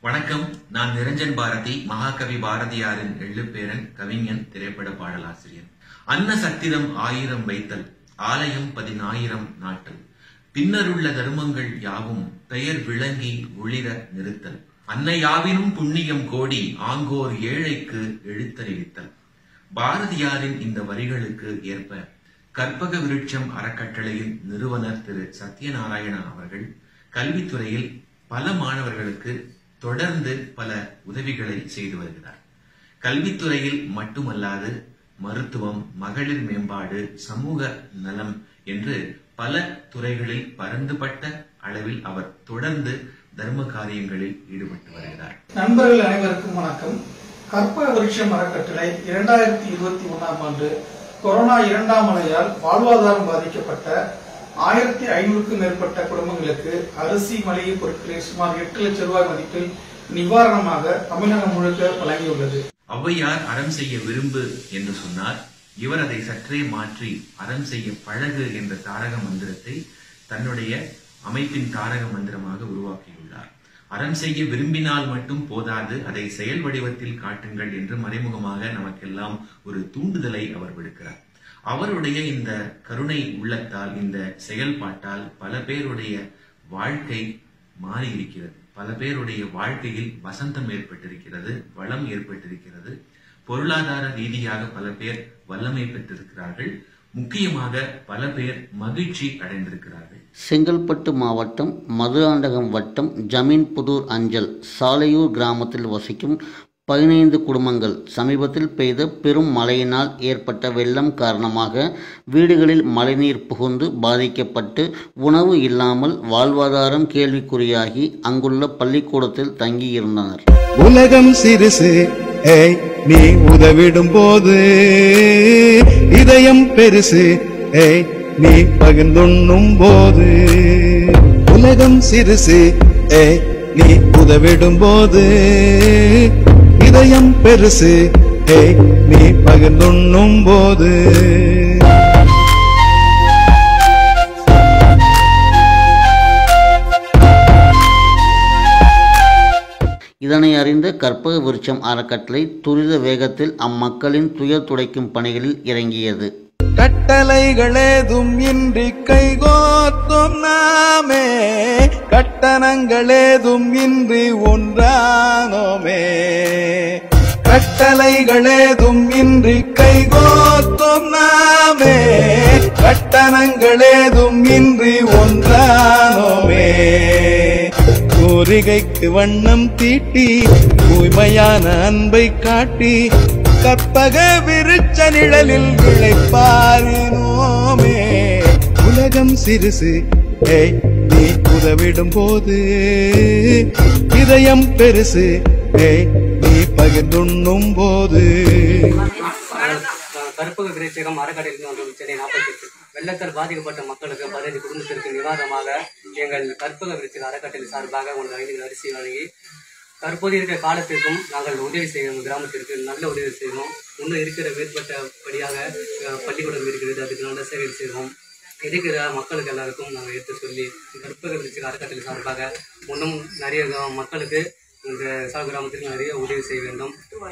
வணக்கம் நான் நிரஞ்சன் பாரதி மகாகவி பாரதியாரின் எள்ளுப்பேரன் கவிஞன் திரைப்பட பாடலாசிரியர் அன்ன சத்திரம் ஆயிரம் வைத்தல் ஆலயம் பதினாயிரம் நாட்டல் பின்னருள்ள தர்மங்கள் யாவும் பெயர் விளங்கி ஒளிர நிறுத்தல் அன்னையாவினும் புண்ணியம் கோடி ஆங்கோர் ஏழைக்கு எழுத்தறிவித்தல் பாரதியாரின் இந்த வரிகளுக்கு ஏற்ப கற்பக விருட்சம் அறக்கட்டளையின் நிறுவனர் திரு சத்யநாராயணா அவர்கள் கல்வித்துறையில் பல மாணவர்களுக்கு தொடர்ந்து பல உதவிகளை செய்து வருகிறார் கல்வித்துறையில் மட்டுமல்லாது மருத்துவம் மகளிர் மேம்பாடு சமூக நலம் என்று பல துறைகளில் பரந்துபட்ட அளவில் அவர் தொடர்ந்து தர்ம காரியங்களில் ஈடுபட்டு வருகிறார் நண்பர்கள் அனைவருக்கும் வணக்கம் கற்பக விருட்சம் அறக்கட்டளை இரண்டாயிரத்தி இருபத்தி ஒன்னாம் ஆண்டு கொரோனா இரண்டாம் அலையால் வாழ்வாதாரம் பாதிக்கப்பட்ட ஆயிரத்தி ஐநூறுக்கும் மேற்பட்ட குடும்பங்களுக்கு அரிசி மளிகை பொருட்களை சுமார் எட்டு லட்சம் ரூபாய் மதிப்பில் நிவாரணமாக தமிழகம் முழுக்க வழங்கியுள்ளது ஔவையார் அறம் செய்ய விரும்பு என்று சொன்னார் இவர் அதை சற்றே மாற்றி அறம் செய்ய பழகு என்ற தாரக மந்திரத்தை தன்னுடைய அமைப்பின் தாரக மந்திரமாக உருவாக்கியுள்ளார் அறம் செய்ய விரும்பினால் மட்டும் போதாது அதை செயல் வடிவத்தில் காட்டுங்கள் என்று மறைமுகமாக நமக்கெல்லாம் ஒரு தூண்டுதலை அவர் விடுக்கிறார் அவருடைய இந்த கருணை உள்ளத்தால் இந்த செயல்பாட்டால் பல பேருடைய வாழ்க்கை மாறி இருக்கிறது பல பேருடைய வாழ்க்கையில் வசந்தம் ஏற்பட்டிருக்கிறது வளம் ஏற்பட்டிருக்கிறது பொருளாதார ரீதியாக பல பேர் வல்லமை பெற்றிருக்கிறார்கள் முக்கியமாக பல பேர் மகிழ்ச்சி அடைந்திருக்கிறார்கள் செங்கல்பட்டு மாவட்டம் மதுராந்தகம் வட்டம் ஜமீன்புதூர் அஞ்சல் சாலையூர் கிராமத்தில் வசிக்கும் பதினைந்து குடும்பங்கள் சமீபத்தில் பெய்த பெரும் மழையினால் ஏற்பட்ட வெள்ளம் காரணமாக வீடுகளில் மழைநீர் புகுந்து பாதிக்கப்பட்டு உணவு இல்லாமல் வாழ்வாதாரம் கேள்விக்குறியாகி அங்குள்ள பள்ளிக்கூடத்தில் தங்கியிருந்தனர் உலகம் சிறுசு ஏய் நீ உதவிடும் போது இதயம் பெருசு ஏய் நீ பகிர்ந்துண்ணும் போது உலகம் சிறுசு ஏய் நீ உதவிடும் போது இதயம் பெருசு ஏய் நீ பகிர்ந்துண்ணும் போது இதனை அறிந்த கற்பக விருட்சம் அறக்கட்டளை துரித வேகத்தில் அம்மக்களின் துயர் துடைக்கும் பணிகளில் இறங்கியது கட்டளைகளேதும் இன்றி கைகோத்தும் நாமே கட்டணங்களேதும் இன்றி ஒன்றானோமே கட்டளைகளேதும் இன்றி கைகோத்தும் நாமே கட்டணங்களேதும் இன்றி ஒன்றானோமே கோரிகைக்கு வண்ணம் தீட்டி தூய்மையான அன்பை காட்டி கற்பக விருச்ச நிழலில் விளைப்பாரினோமே உலகம் சிறுசு ஏய் நீ உதவிடும் போது இதயம் பெருசு ஏய் நீ பகிர்ந்துண்ணும் போது கற்பக விரைச்சகம் அறக்கடையில் வந்து சென்னை நாற்பத்தி எட்டு வெள்ளத்தால் பாதிக்கப்பட்ட மக்களுக்கு பதினைந்து குடும்பத்திற்கு நிவாரணமாக எங்கள் கற்பக விருச்சிக அறக்கட்டளை சார்பாக ஒரு ஐந்து அரிசி வழங்கி தற்போது இருக்கிற காலத்திற்கும் நாங்கள் உதவி செய்யணும் கிராமத்திற்கு நல்ல உதவி செய்வோம் இன்னும் இருக்கிற மேற்பட்டபடியாக அஹ், பள்ளிக்கூடம் இருக்கிறது அதுக்கு நல்ல சேவை செய்வோம் இருக்கிற மக்களுக்கு எல்லாருக்கும் நாங்கள் எடுத்து சொல்லி கற்பக விருச்சிக அறக்கட்டளை சார்பாக இன்னும் நிறைய க- மக்களுக்கு இந்த சால கிராமத்திற்கு நிறைய உதவி செய்ய வேண்டும்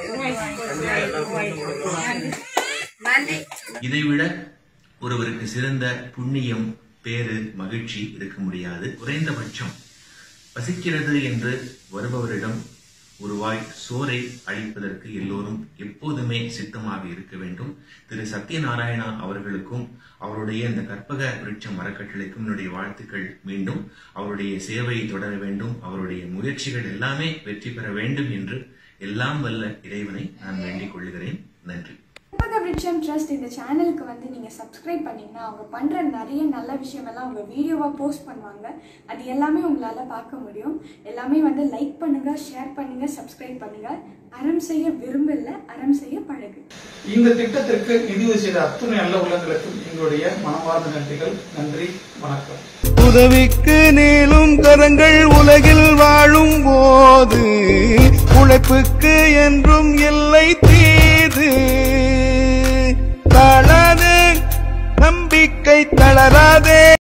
இதைவிட ஒருவருக்கு சிறந்த புண்ணியம் பேரு மகிழ்ச்சி இருக்க முடியாது குறைந்தபட்சம் பசிக்கிறது என்று வருபவரிடம் ஒரு வாய் சோறை அளிப்பதற்கு எல்லோரும் எப்போதுமே சித்தமாக இருக்க வேண்டும் திரு சத்யநாராயணா அவர்களுக்கும் அவருடைய இந்த கற்பக விருட்சம் அறக்கட்டளைக்கும் என்னுடைய வாழ்த்துக்கள் மீண்டும் அவருடைய சேவை தொடர வேண்டும் அவருடைய முயற்சிகள் எல்லாமே வெற்றி பெற வேண்டும் என்று எல்லாம் வல்ல இறைவனை நான் வேண்டிக் கொள்கிறேன் நன்றி கற்பக விருட்சம் ட்ரஸ்ட் இந்த சேனலுக்கு வந்து நீங்கள் சப்ஸ்கிரைப் பண்ணிங்கன்னா அவங்க பண்ணுற நிறைய நல்ல விஷயமெல்லாம் அவங்க வீடியோவாக போஸ்ட் பண்ணுவாங்க அது எல்லாமே உங்களால் பார்க்க முடியும் எல்லாமே வந்து லைக் பண்ணுங்கள் ஷேர் பண்ணுங்கள் சப்ஸ்கிரைப் பண்ணுங்கள் அறம் செய்ய விரும்பல அறம் செய்ய பழகு இந்த திட்டத்திற்கு நிதியுதவி செய்த அத்துணை நல்ல உள்ளங்களுக்கும் எங்களுடைய மனமார்ந்த நன்றிகள் நன்றி வணக்கம் உதவிக்கு நீளும் கரங்கள் உலகில் வாழும் போது உழைப்புக்கு என்றும் இல்லை தீது தளராது நம்பிக்கை தளராதே